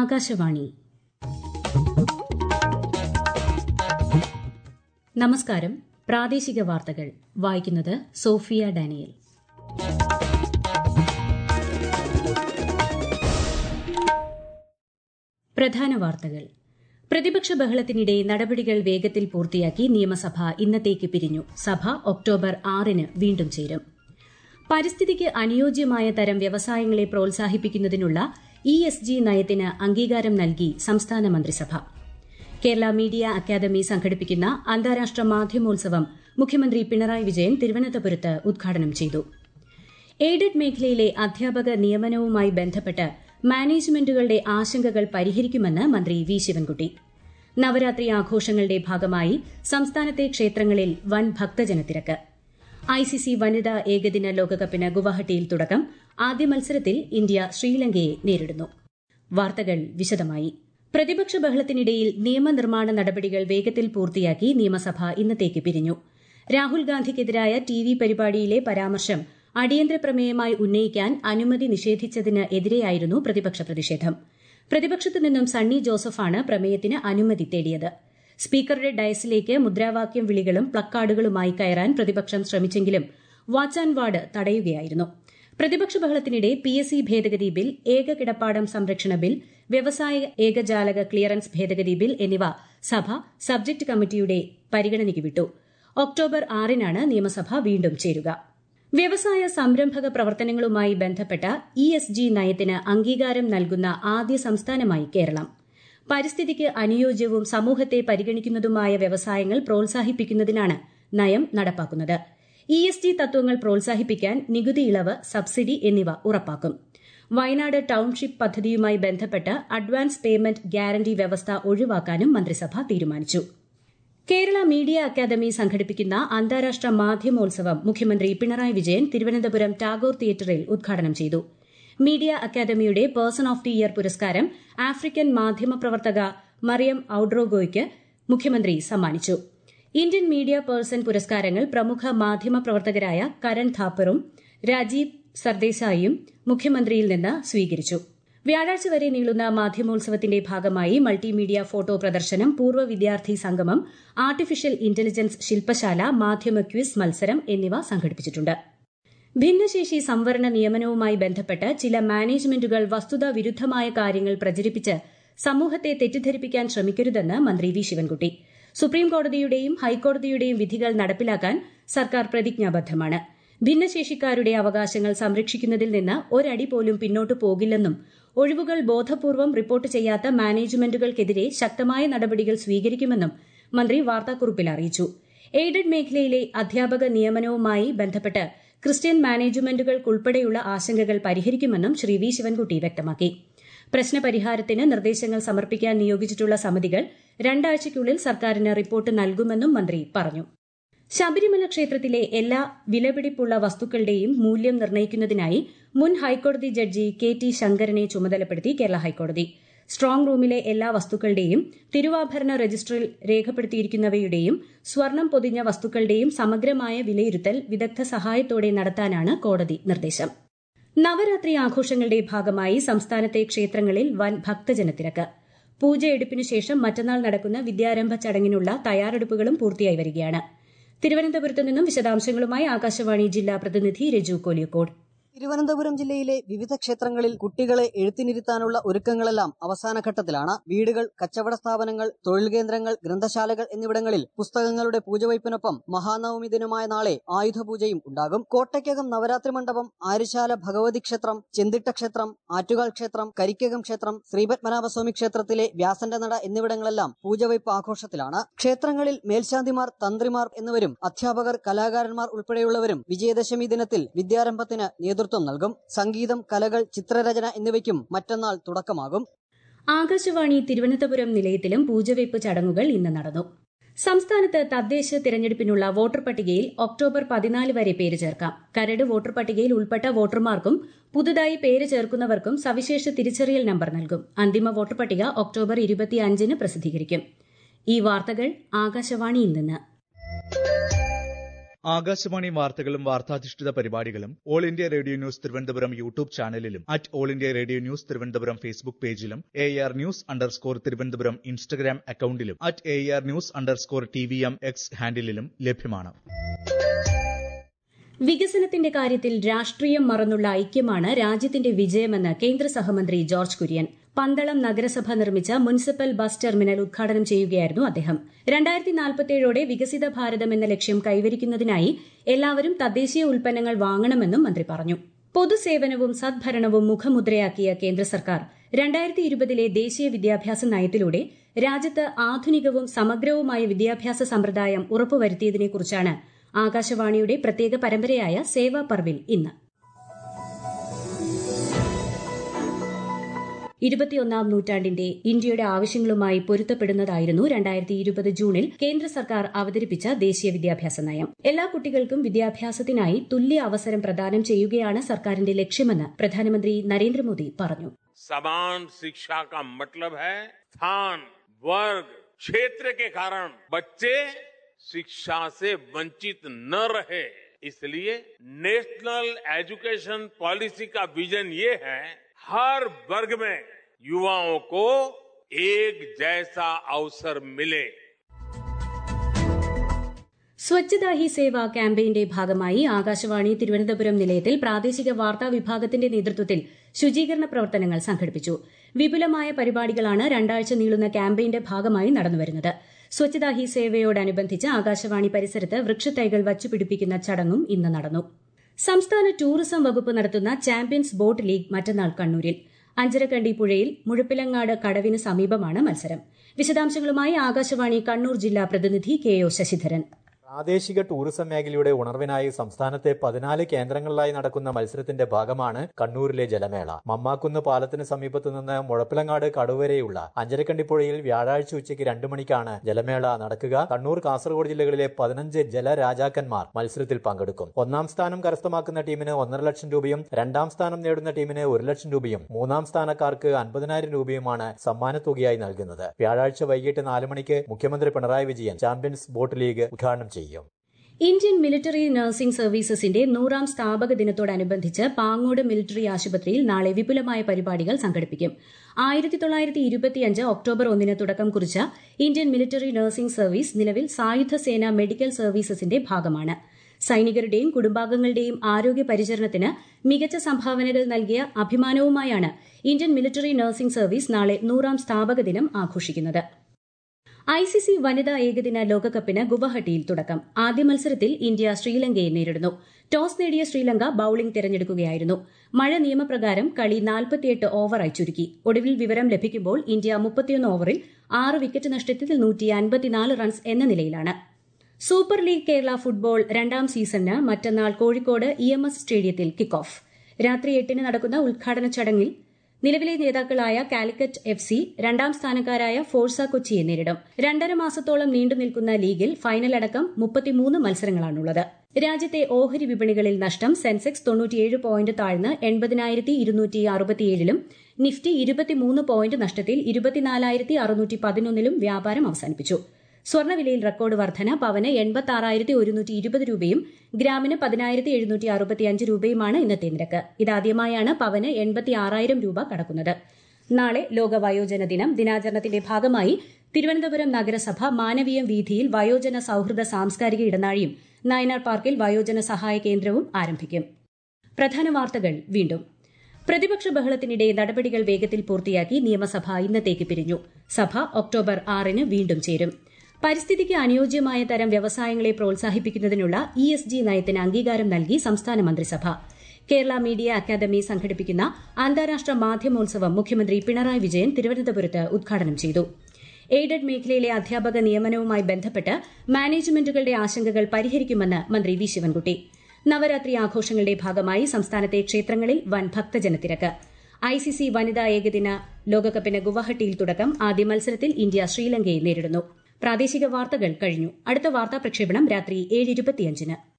ആകാശവാണി നമസ്കാരം പ്രാദേശിക വാർത്തകൾ വായിക്കുന്നത് സോഫിയ ഡാനിയൽ പ്രധാന വാർത്തകൾ പ്രതിപക്ഷ ബഹളത്തിനിടെ നടപടികൾ വേഗത്തിൽ പൂർത്തിയാക്കി നിയമസഭ ഇന്നത്തേക്ക് പിരിഞ്ഞു സഭ ഒക്ടോബർ ആറിന് വീണ്ടും ചേരും പരിസ്ഥിതിക്ക് അനുയോജ്യമായ തരം വ്യവസായങ്ങളെ പ്രോത്സാഹിപ്പിക്കുന്നതിനുള്ള ഇ എസ് ജി നയത്തിന് അംഗീകാരം നൽകി സംസ്ഥാന മന്ത്രിസഭ കേരള മീഡിയ അക്കാദമി സംഘടിപ്പിക്കുന്ന അന്താരാഷ്ട്ര മാധ്യമോത്സവം മുഖ്യമന്ത്രി പിണറായി വിജയൻ തിരുവനന്തപുരത്ത് ഉദ്ഘാടനം ചെയ്തു എയ്ഡഡ് മേഖലയിലെ അധ്യാപക നിയമനവുമായി ബന്ധപ്പെട്ട് മാനേജ്മെന്റുകളുടെ ആശങ്കകൾ പരിഹരിക്കുമെന്ന് മന്ത്രി വി ശിവൻകുട്ടി നവരാത്രി ആഘോഷങ്ങളുടെ ഭാഗമായി സംസ്ഥാനത്തെ ക്ഷേത്രങ്ങളിൽ വൻ ഭക്തജനത്തിരക്ക് ഐസിസി വനിതാ ഏകദിന ലോകകപ്പിന് ഗുവാഹട്ടിയിൽ തുടക്കം ആദ്യ മത്സരത്തിൽ ഇന്ത്യ ശ്രീലങ്കയെ നേരിടുന്നു വാർത്തകൾ വിശദമായി പ്രതിപക്ഷ ബഹളത്തിനിടയിൽ നിയമനിർമ്മാണ നടപടികൾ വേഗത്തിൽ പൂർത്തിയാക്കി നിയമസഭ ഇന്നത്തേക്ക് പിരിഞ്ഞു രാഹുൽ ഗാന്ധിക്കെതിരായ ടി വി പരിപാടിയിലെ പരാമർശം അടിയന്തര പ്രമേയമായി ഉന്നയിക്കാൻ അനുമതി നിഷേധിച്ചതിന് എതിരെയായിരുന്നു പ്രതിപക്ഷ പ്രതിഷേധം പ്രതിപക്ഷത്തു നിന്നും സണ്ണി ജോസഫാണ് പ്രമേയത്തിന് അനുമതി തേടിയത് സ്പീക്കറുടെ ഡയസിലേക്ക് മുദ്രാവാക്യം വിളികളും പ്ലക്കാർഡുകളുമായി കയറാൻ പ്രതിപക്ഷം ശ്രമിച്ചെങ്കിലും വാച്ച് ആൻഡ് വാർഡ് തടയുകയായിരുന്നു പ്രതിപക്ഷ ബഹളത്തിനിടെ പി എസ് സി ഭേദഗതി ബിൽ ഏക കിടപ്പാടം സംരക്ഷണ ബിൽ വ്യവസായ ഏകജാലക ക്ലിയറൻസ് ഭേദഗതി ബിൽ എന്നിവ സഭ സബ്ജക്ട് കമ്മിറ്റിയുടെ പരിഗണനയ്ക്ക് വിട്ടു ഒക്ടോബർ ആറിനാണ് നിയമസഭ വീണ്ടും ചേരുക വ്യവസായ സംരംഭക പ്രവർത്തനങ്ങളുമായി ബന്ധപ്പെട്ട ഇ എസ് ജി നയത്തിന് അംഗീകാരം നൽകുന്ന ആദ്യ സംസ്ഥാനമായി കേരളം പരിസ്ഥിതിക്ക് അനുയോജ്യവും സമൂഹത്തെ പരിഗണിക്കുന്നതുമായ വ്യവസായങ്ങൾ പ്രോത്സാഹിപ്പിക്കുന്നതിനാണ് നയം നടപ്പാക്കുന്നത് ഇ എസ് ടി തത്വങ്ങൾ പ്രോത്സാഹിപ്പിക്കാൻ നികുതി ഇളവ് സബ്സിഡി എന്നിവ ഉറപ്പാക്കും വയനാട് ടൌൺഷിപ്പ് പദ്ധതിയുമായി ബന്ധപ്പെട്ട് അഡ്വാൻസ് പേയ്മെന്റ് ഗ്യാരണ്ടി വ്യവസ്ഥ ഒഴിവാക്കാനും മന്ത്രിസഭ തീരുമാനിച്ചു കേരള മീഡിയ അക്കാദമി സംഘടിപ്പിക്കുന്ന അന്താരാഷ്ട്ര മാധ്യമോത്സവം മുഖ്യമന്ത്രി പിണറായി വിജയൻ തിരുവനന്തപുരം ടാഗോർ തിയേറ്ററിൽ ഉദ്ഘാടനം ചെയ്തു മീഡിയ അക്കാദമിയുടെ പേഴ്സൺ ഓഫ് ദി ഇയർ പുരസ്കാരം ആഫ്രിക്കൻ മാധ്യമപ്രവർത്തക മറിയം ഔഡ്രോഗോയ്ക്ക് മുഖ്യമന്ത്രി സമ്മാനിച്ചു ഇന്ത്യൻ മീഡിയ പേഴ്സൺ പുരസ്കാരങ്ങൾ പ്രമുഖ മാധ്യമപ്രവർത്തകരായ കരൺ ഥാപ്പറും രാജീവ് സർദേശായിയും മുഖ്യമന്ത്രിയിൽ നിന്ന് സ്വീകരിച്ചു വ്യാഴാഴ്ച വരെ നീളുന്ന മാധ്യമോത്സവത്തിന്റെ ഭാഗമായി മൾട്ടിമീഡിയ ഫോട്ടോ പ്രദർശനം പൂർവ്വ വിദ്യാർത്ഥി സംഗമം ആർട്ടിഫിഷ്യൽ ഇന്റലിജൻസ് ശില്പശാല മാധ്യമ ക്വിസ് മത്സരം എന്നിവ സംഘടിപ്പിച്ചിട്ടുണ്ട് ഭിന്നശേഷി സംവരണ നിയമനവുമായി ബന്ധപ്പെട്ട് ചില മാനേജ്മെന്റുകൾ വസ്തുതാ വിരുദ്ധമായ കാര്യങ്ങൾ പ്രചരിപ്പിച്ച് സമൂഹത്തെ തെറ്റിദ്ധരിപ്പിക്കാൻ ശ്രമിക്കരുതെന്ന് മന്ത്രി വി ശിവൻകുട്ടി സുപ്രീംകോടതിയുടെയും ഹൈക്കോടതിയുടെയും വിധികൾ നടപ്പിലാക്കാൻ സർക്കാർ പ്രതിജ്ഞാബദ്ധമാണ് ഭിന്നശേഷിക്കാരുടെ അവകാശങ്ങൾ സംരക്ഷിക്കുന്നതിൽ നിന്ന് ഒരടി പോലും പിന്നോട്ടു പോകില്ലെന്നും ഒഴിവുകൾ ബോധപൂർവം റിപ്പോർട്ട് ചെയ്യാത്ത മാനേജ്മെന്റുകൾക്കെതിരെ ശക്തമായ നടപടികൾ സ്വീകരിക്കുമെന്നും മന്ത്രി വാർത്താക്കുറിപ്പിൽ അറിയിച്ചു എയ്ഡഡ് മേഖലയിലെ അധ്യാപക നിയമനവുമായി ബന്ധപ്പെട്ട് ക്രിസ്ത്യൻ മാനേജ്മെന്റുകൾക്കുൾപ്പെടെയുള്ള ആശങ്കകൾ പരിഹരിക്കുമെന്നും ശ്രീ വി ശിവൻകുട്ടി വ്യക്തമാക്കി പ്രശ്നപരിഹാരത്തിന് നിർദ്ദേശങ്ങൾ സമർപ്പിക്കാൻ നിയോഗിച്ചിട്ടുള്ള സമിതികൾ രണ്ടാഴ്ചയ്ക്കുള്ളിൽ സർക്കാരിന് റിപ്പോർട്ട് നൽകുമെന്നും മന്ത്രി പറഞ്ഞു ശബരിമല ക്ഷേത്രത്തിലെ എല്ലാ വിലപിടിപ്പുള്ള വസ്തുക്കളുടെയും മൂല്യം നിർണ്ണയിക്കുന്നതിനായി മുൻ ഹൈക്കോടതി ജഡ്ജി കെ ടി ശങ്കരനെ ചുമതലപ്പെടുത്തി കേരള ഹൈക്കോടതി സ്ട്രോങ് റൂമിലെ എല്ലാ വസ്തുക്കളുടെയും തിരുവാഭരണ രജിസ്റ്ററിൽ രേഖപ്പെടുത്തിയിരിക്കുന്നവയുടെയും സ്വർണം പൊതിഞ്ഞ വസ്തുക്കളുടെയും സമഗ്രമായ വിലയിരുത്തൽ വിദഗ്ധ സഹായത്തോടെ നടത്താനാണ് കോടതി നിർദ്ദേശം നവരാത്രി ആഘോഷങ്ങളുടെ ഭാഗമായി സംസ്ഥാനത്തെ ക്ഷേത്രങ്ങളിൽ വൻ ഭക്തജനത്തിരക്ക് പൂജയെടുപ്പിനു ശേഷം മറ്റന്നാൾ നടക്കുന്ന വിദ്യാരംഭ ചടങ്ങിനുള്ള തയ്യാറെടുപ്പുകളും പൂർത്തിയായി വരികയാണ് തിരുവനന്തപുരത്ത് നിന്നും വിശദാംശങ്ങളുമായി ആകാശവാണി ജില്ലാ പ്രതിനിധി രജു കോലിയക്കോട് തിരുവനന്തപുരം ജില്ലയിലെ വിവിധ ക്ഷേത്രങ്ങളിൽ കുട്ടികളെ എഴുത്തിനിരുത്താനുള്ള ഒരുക്കങ്ങളെല്ലാം അവസാന ഘട്ടത്തിലാണ് വീടുകൾ കച്ചവട സ്ഥാപനങ്ങൾ തൊഴിൽ കേന്ദ്രങ്ങൾ ഗ്രന്ഥശാലകൾ എന്നിവിടങ്ങളിൽ പുസ്തകങ്ങളുടെ പൂജവയ്പ്പിനൊപ്പം മഹാനവമി ദിനമായ നാളെ ആയുധപൂജയും ഉണ്ടാകും കോട്ടയ്ക്കകം നവരാത്രി മണ്ഡപം ആര്യശാല ഭഗവതി ക്ഷേത്രം ചെന്തിട്ട ക്ഷേത്രം ആറ്റുകാൽ ക്ഷേത്രം കരിക്കകം ക്ഷേത്രം ശ്രീപത്മനാഭസ്വാമി ക്ഷേത്രത്തിലെ വ്യാസന്റെ നട എന്നിവിടങ്ങളെല്ലാം പൂജവയ്പ് ആഘോഷത്തിലാണ് ക്ഷേത്രങ്ങളിൽ മേൽശാന്തിമാർ തന്ത്രിമാർ എന്നിവരും അധ്യാപകർ കലാകാരന്മാർ ഉൾപ്പെടെയുള്ളവരും വിജയദശമി ദിനത്തിൽ വിദ്യാരംഭത്തിന് നേതൃത്വം നേതൃത്വം നൽകും സംഗീതം കലകൾ ചിത്രരചന എന്നിവയ്ക്കും മറ്റന്നാൾ തുടക്കമാകും ആകാശവാണി തിരുവനന്തപുരം നിലയത്തിലും പൂജവയ്പ് ചടങ്ങുകൾ ഇന്ന് നടന്നു സംസ്ഥാനത്ത് തദ്ദേശ തിരഞ്ഞെടുപ്പിനുള്ള വോട്ടർ പട്ടികയിൽ ഒക്ടോബർ പതിനാല് വരെ പേര് ചേർക്കാം കരട് വോട്ടർ പട്ടികയിൽ ഉൾപ്പെട്ട വോട്ടർമാർക്കും പുതുതായി പേര് ചേർക്കുന്നവർക്കും സവിശേഷ തിരിച്ചറിയൽ നമ്പർ നൽകും അന്തിമ വോട്ടർ പട്ടിക ഒക്ടോബർ ഇരുപത്തിയഞ്ചിന് പ്രസിദ്ധീകരിക്കും ഈ വാർത്തകൾ ആകാശവാണിയിൽ നിന്ന് ആകാശവാണി വാർത്തകളും വാർത്താധിഷ്ഠിത പരിപാടികളും all India radio news Thiruvananthapuram YouTube ചാനലിലും at all India radio news Thiruvananthapuram Facebook പേജിലും A R news underscore Thiruvananthapuram Instagram അക്കൌണ്ടിലും at A R news underscore T V M X ഹാൻഡിലും ലഭ്യമാണ് വികസനത്തിന്റെ കാര്യത്തിൽ രാഷ്ട്രീയം മറന്നുള്ള ഐക്യമാണ് രാജ്യത്തിന്റെ വിജയമെന്ന് കേന്ദ്ര സഹമന്ത്രി ജോർജ് കുര്യൻ പന്തളം നഗരസഭ നിർമ്മിച്ച മുനിസിപ്പൽ ബസ് ടെർമിനൽ ഉദ്ഘാടനം ചെയ്യുകയായിരുന്നു അദ്ദേഹം രണ്ടായിരത്തി നാൽപ്പത്തിയേഴോടെ വികസിത ഭാരതം എന്ന ലക്ഷ്യം കൈവരിക്കുന്നതിനായി എല്ലാവരും തദ്ദേശീയ ഉൽപ്പന്നങ്ങൾ വാങ്ങണമെന്നും മന്ത്രി പറഞ്ഞു പൊതുസേവനവും സദ്ഭരണവും മുഖമുദ്രയാക്കിയ കേന്ദ്ര സർക്കാർ രണ്ടായിരത്തി ഇരുപതിലെ ദേശീയ വിദ്യാഭ്യാസ നയത്തിലൂടെ രാജ്യത്ത് ആധുനികവും സമഗ്രവുമായ വിദ്യാഭ്യാസ സമ്പ്രദായം ഉറപ്പുവരുത്തിയതിനെക്കുറിച്ചാണ് ആകാശവാണിയുടെ പ്രത്യേക പരമ്പരയായ സേവാ പർവിൽ ഇന്ന് ഇരുപത്തിയൊന്നാം നൂറ്റാണ്ടിന്റെ ഇന്ത്യയുടെ ആവശ്യങ്ങളുമായി പൊരുത്തപ്പെടുന്നതായിരുന്നു രണ്ടായിരത്തി ഇരുപത് ജൂണിൽ കേന്ദ്ര സർക്കാർ അവതരിപ്പിച്ച ദേശീയ വിദ്യാഭ്യാസ നയം എല്ലാ കുട്ടികൾക്കും വിദ്യാഭ്യാസത്തിനായി തുല്യ അവസരം പ്രദാനം ചെയ്യുകയാണ് സർക്കാരിന്റെ ലക്ഷ്യമെന്ന് പ്രധാനമന്ത്രി നരേന്ദ്രമോദി പറഞ്ഞു समान शिक्षा का मतलब है स्थान वर्ग क्षेत्र के कारण बच्चे शिक्षा से वंचित न रहे इसलिए नेशनल एजुकेशन पॉलिसी का विजन ये है हर वर्ग में युवाओं को एक जैसा अवसर मिले സ്വച്ഛതാ ഹി സേവ ക്യാമ്പയിന്റെ ഭാഗമായി ആകാശവാണി തിരുവനന്തപുരം നിലയത്തിൽ പ്രാദേശിക വാർത്താ വിഭാഗത്തിന്റെ നേതൃത്വത്തിൽ ശുചീകരണ പ്രവർത്തനങ്ങൾ സംഘടിപ്പിച്ചു വിപുലമായ പരിപാടികളാണ് രണ്ടാഴ്ച നീളുന്ന ക്യാമ്പയിന്റെ ഭാഗമായി നടന്നുവരുന്നത് സ്വച്ഛതാ ഹി സേവയോടനുബന്ധിച്ച് ആകാശവാണി പരിസരത്ത് വൃക്ഷത്തൈകൾ വച്ചുപിടിപ്പിക്കുന്ന ചടങ്ങും ഇന്ന് നടന്നു സംസ്ഥാന ടൂറിസം വകുപ്പ് നടത്തുന്ന ചാമ്പ്യൻസ് ബോട്ട് ലീഗ് മറ്റന്നാൾ കണ്ണൂരിൽ അഞ്ചരക്കണ്ടി പുഴയിൽ മുഴപ്പിലങ്ങാട് കടവിന് സമീപമാണ് മത്സരം വിശദാംശങ്ങളുമായി ആകാശവാണി കണ്ണൂർ ജില്ലാ പ്രതിനിധി കെ ഒ ശശിധരൻ പ്രാദേശിക ടൂറിസം മേഖലയുടെ ഉണർവിനായി സംസ്ഥാനത്തെ പതിനാല് കേന്ദ്രങ്ങളിലായി നടക്കുന്ന മത്സരത്തിന്റെ ഭാഗമാണ് കണ്ണൂരിലെ ജലമേള മമ്മാക്കുന്ന് പാലത്തിന് സമീപത്തു നിന്ന് മുഴപ്പിലങ്ങാട് കടുവരെയുള്ള അഞ്ചരക്കണ്ടിപ്പുഴയിൽ വ്യാഴാഴ്ച ഉച്ചയ്ക്ക് രണ്ടു മണിക്കാണ് ജലമേള നടക്കുക കണ്ണൂർ കാസർഗോഡ് ജില്ലകളിലെ പതിനഞ്ച് ജലരാജാക്കന്മാർ മത്സരത്തിൽ പങ്കെടുക്കും ഒന്നാം സ്ഥാനം കരസ്ഥമാക്കുന്ന ടീമിന് ഒന്നര ലക്ഷം രൂപയും രണ്ടാം സ്ഥാനം നേടുന്ന ടീമിന് ഒരു ലക്ഷം രൂപയും മൂന്നാം സ്ഥാനക്കാർക്ക് അൻപതിനായിരം രൂപയുമാണ് സമ്മാനത്തുകയായി നൽകുന്നത് വ്യാഴാഴ്ച വൈകിട്ട് നാല് മണിക്ക് മുഖ്യമന്ത്രി Pinarayi Vijayan champions boat league ഉദ്ഘാടനം ചെയ്യും ഇന്ത്യൻ മിലിറ്ററി നഴ്സിംഗ് സർവീസസിന്റെ നൂറാം സ്ഥാപക ദിനത്തോടനുബന്ധിച്ച് പാങ്ങോട് മിലിറ്ററി ആശുപത്രിയിൽ നാളെ വിപുലമായ പരിപാടികൾ സംഘടിപ്പിക്കും ആയിരത്തി തൊള്ളായിരത്തി ഇരുപത്തിയഞ്ച് ഒക്ടോബർ ഒന്നിന് തുടക്കം കുറിച്ച ഇന്ത്യൻ മിലിറ്ററി നഴ്സിംഗ് സർവീസ് നിലവിൽ സായുധ സേന മെഡിക്കൽ സർവീസസിന്റെ ഭാഗമാണ് സൈനികരുടെയും കുടുംബാംഗങ്ങളുടെയും ആരോഗ്യ പരിചരണത്തിന് മികച്ച സംഭാവനകൾ നൽകിയ അഭിമാനവുമായാണ് ഇന്ത്യൻ മിലിറ്ററി നഴ്സിംഗ് സർവീസ് നാളെ നൂറാം സ്ഥാപക ദിനം ആഘോഷിക്കുന്നത് ഐസിസി വനിതാ ഏകദിന ലോകകപ്പിന് ഗുവാഹട്ടിയിൽ തുടക്കം ആദ്യ മത്സരത്തിൽ ഇന്ത്യ ശ്രീലങ്കയെ നേരിടുന്നു ടോസ് നേടിയ ശ്രീലങ്ക ബൌളിംഗ് തിരഞ്ഞെടുക്കുകയായിരുന്നു മഴ നിയമപ്രകാരം കളി നാൽപ്പത്തിയെട്ട് ഓവറായി ചുരുക്കി ഒടുവിൽ വിവരം ലഭിക്കുമ്പോൾ ഇന്ത്യ മുപ്പത്തിയൊന്ന് ഓവറിൽ ആറ് വിക്കറ്റ് നഷ്ടത്തിൽ നൂറ്റി അൻപത്തിനാല് റൺസ് എന്ന നിലയിലാണ് സൂപ്പർ ലീഗ് കേരള ഫുട്ബോൾ രണ്ടാം സീസണിന് മറ്റന്നാൾ കോഴിക്കോട് ഇ എം എസ് സ്റ്റേഡിയത്തിൽ കിക്ക് ഓഫ് രാത്രി എട്ടിന് നടക്കുന്ന ഉദ്ഘാടന ചടങ്ങിൽ നിലവിലെ നേതാക്കളായ കാലിക്കറ്റ് എഫ് സി രണ്ടാം സ്ഥാനക്കാരായ ഫോഴ്സ കൊച്ചിയെ നേരിടും രണ്ടര മാസത്തോളം നീണ്ടു നിൽക്കുന്ന ലീഗിൽ ഫൈനൽ അടക്കം മുപ്പത്തിമൂന്ന് മത്സരങ്ങളാണുള്ളത് രാജ്യത്തെ ഓഹരി വിപണികളിൽ നഷ്ടം സെൻസെക്സ് തൊണ്ണൂറ്റിയേഴ് പോയിന്റ് താഴ്ന്ന് എൺപതിനായിരത്തി ഇരുന്നൂറ്റി അറുപത്തിയേഴിലും നിഫ്റ്റി ഇരുപത്തിമൂന്ന് പോയിന്റ് നഷ്ടത്തിൽ ഇരുപത്തിനാലായിരത്തി അറുന്നൂറ്റി പതിനൊന്നിലും വ്യാപാരം അവസാനിപ്പിച്ചു സ്വർണ്ണവിലയിൽ റെക്കോർഡ് വർധന പവന് എൺപത്തി ആറായിരത്തി ഒരുന്നൂറ്റി ഇരുപത് രൂപയും ഗ്രാമിന് പതിനായിരത്തി എഴുന്നൂറ്റി അറുപത്തിയഞ്ച് രൂപയുമാണ് ഇന്നത്തെ നിരക്ക് ഇതാദ്യമായാണ് പവന് എൺപത്തി ആറായിരം രൂപ കടക്കുന്നത് നാളെ ലോക വയോജന ദിനം ദിനാചരണത്തിന്റെ ഭാഗമായി തിരുവനന്തപുരം നഗരസഭ മാനവീയം വീഥിയിൽ വയോജന സൌഹൃദ സാംസ്കാരിക ഇടനാഴിയും നയനാർ പാർക്കിൽ വയോജന സഹായ കേന്ദ്രവും ആരംഭിക്കും പ്രധാന വാർത്തകൾ വീണ്ടും പ്രതിപക്ഷ ബഹളത്തിനിടെ നടപടികൾ വേഗത്തിൽ പൂർത്തിയാക്കി നിയമസഭ ഇന്നത്തേക്ക് പിരിഞ്ഞു സഭ ഒക്ടോബർ ആറിന് വീണ്ടും ചേരും പരിസ്ഥിതിക്ക് അനുയോജ്യമായ തരം വ്യവസായങ്ങളെ പ്രോത്സാഹിപ്പിക്കുന്നതിനുള്ള ഇ എസ് ജി നയത്തിന് അംഗീകാരം നൽകി സംസ്ഥാന മന്ത്രിസഭ കേരള മീഡിയ അക്കാദമി സംഘടിപ്പിക്കുന്ന അന്താരാഷ്ട്ര മാധ്യമോത്സവം മുഖ്യമന്ത്രി പിണറായി വിജയൻ തിരുവനന്തപുരത്ത് ഉദ്ഘാടനം ചെയ്തു എയ്ഡഡ് മേഖലയിലെ അധ്യാപക നിയമനവുമായി ബന്ധപ്പെട്ട് മാനേജ്മെന്റുകളുടെ ആശങ്കകൾ പരിഹരിക്കുമെന്ന് മന്ത്രി വി ശിവൻകുട്ടി നവരാത്രി ആഘോഷങ്ങളുടെ ഭാഗമായി സംസ്ഥാനത്തെ ക്ഷേത്രങ്ങളിൽ വൻ ഭക്തജനത്തിരക്ക് ഐസിസി വനിതാ ഏകദിന ലോകകപ്പിന് ഗുവാഹട്ടിയിൽ തുടക്കം ആദ്യ മത്സരത്തിൽ ഇന്ത്യ ശ്രീലങ്കയെ നേരിടുന്നു പ്രാദേശിക വാർത്തകൾ കഴിഞ്ഞു അടുത്ത വാർത്താ പ്രക്ഷേപണം രാത്രി ഏഴ് ഇരുപത്തിയഞ്ചിന്